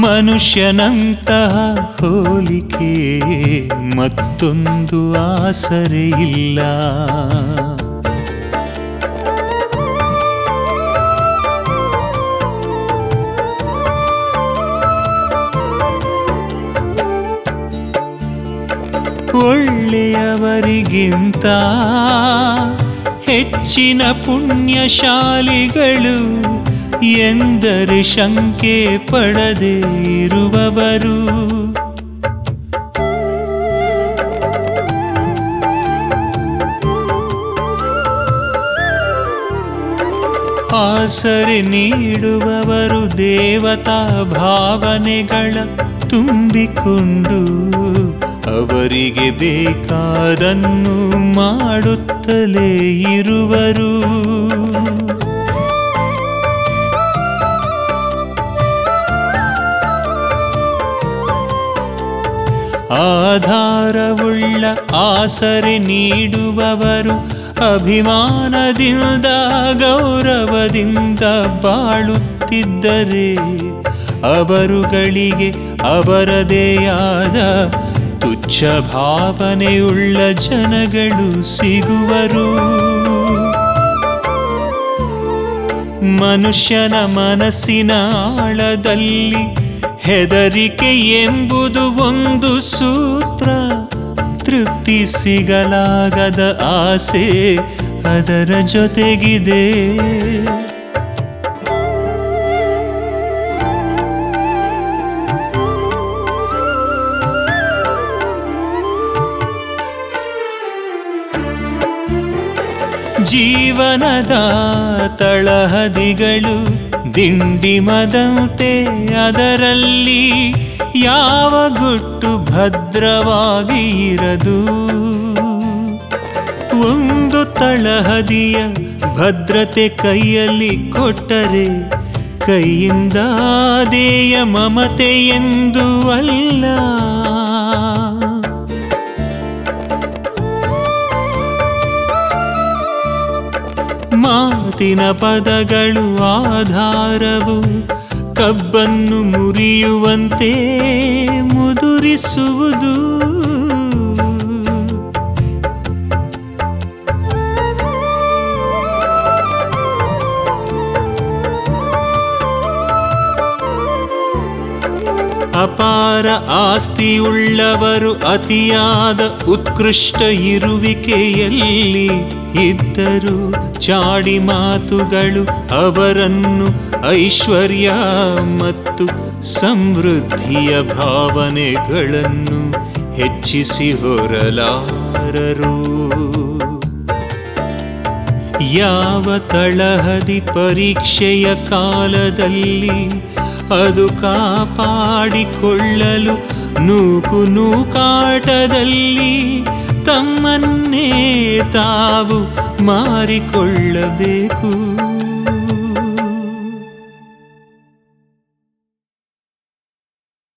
ಮನುಷ್ಯನಂತಹ ಹೋಲಿಕೆ ಮತ್ತೊಂದು ಆಸರೆ ಇಲ್ಲ ಒಳ್ಳೆಯವರಿಗಿಂತ ಹೆಚ್ಚಿನ ಪುಣ್ಯಶಾಲಿಗಳು ಎಂದರೆ ಶಂಕೆ ಪಡದೆ ಇರುವವರು ಆಸರೆ ನೀಡುವವರು ದೇವತಾ ಭಾವನೆಗಳ ತುಂಬಿಕೊಂಡು ಅವರಿಗೆ ಬೇಕಾದನ್ನು ಮಾಡುತ್ತಲೇ ಇರುವರು ಆಧಾರವುಳ್ಳ ಆಸರೆ ನೀಡುವವರು ಅಭಿಮಾನದಿಂದ ಗೌರವದಿಂದ ಬಾಳುತ್ತಿದ್ದರೆ ಅವರುಗಳಿಗೆ ಅವರದೇ ಆದ ತುಚ್ಛ ಭಾವನೆಯುಳ್ಳ ಜನಗಳು ಸಿಗುವರು ಮನುಷ್ಯನ ಮನಸ್ಸಿನ ಆಳದಲ್ಲಿ ಹೆದರಿಕೆ ಎಂಬುದು ಒಂದು ಸೂತ್ರ ತೃಪ್ತಿ ಸಿಗಲಾಗದ ಆಸೆ ಅದರ ಜೊತೆಗಿದೆ ಜೀವನದ ತಳಹದಿಗಳು ದಿಂಡಿಮದಂತೆ ಅದರಲ್ಲಿ ಯಾವ ಗುಟ್ಟು ಭದ್ರವಾಗಿ ಇರದು ಒಂದು ತಳಹದಿಯ ಭದ್ರತೆ ಕೈಯಲ್ಲಿ ಕೊಟ್ಟರೆ ಕೈಯಿಂದ ದೇಯ ಮಮತೆ ಎಂದು ಅಲ್ಲ ಮಾತಿನ ಪದಗಳು ಆಧಾರವು ಕಬ್ಬನ್ನು ಮುರಿಯುವಂತೆ ಮುದುರಿಸುವುದು ಅಪಾರ ಆಸ್ತಿಯುಳ್ಳವರು ಅತಿಯಾದ ಉತ್ಕೃಷ್ಟ ಇರುವಿಕೆಯಲ್ಲಿ ಇದ್ದರು ಚಾಡಿ ಮಾತುಗಳು ಅವರನ್ನು ಐಶ್ವರ್ಯ ಮತ್ತು ಸಮೃದ್ಧಿಯ ಭಾವನೆಗಳನ್ನು ಹೆಚ್ಚಿಸಿ ಹೊರಲಾರರು ಯಾವ ತಳಹದಿ ಪರೀಕ್ಷೆಯ ಕಾಲದಲ್ಲಿ ಅದು ಕಾಪಾಡಿಕೊಳ್ಳಲು ನೂಕು ನೂಕಾಟದಲ್ಲಿ ತಮ್ಮನ್ನೇ ತಾವು ಮಾರಿಕೊಳ್ಳಬೇಕು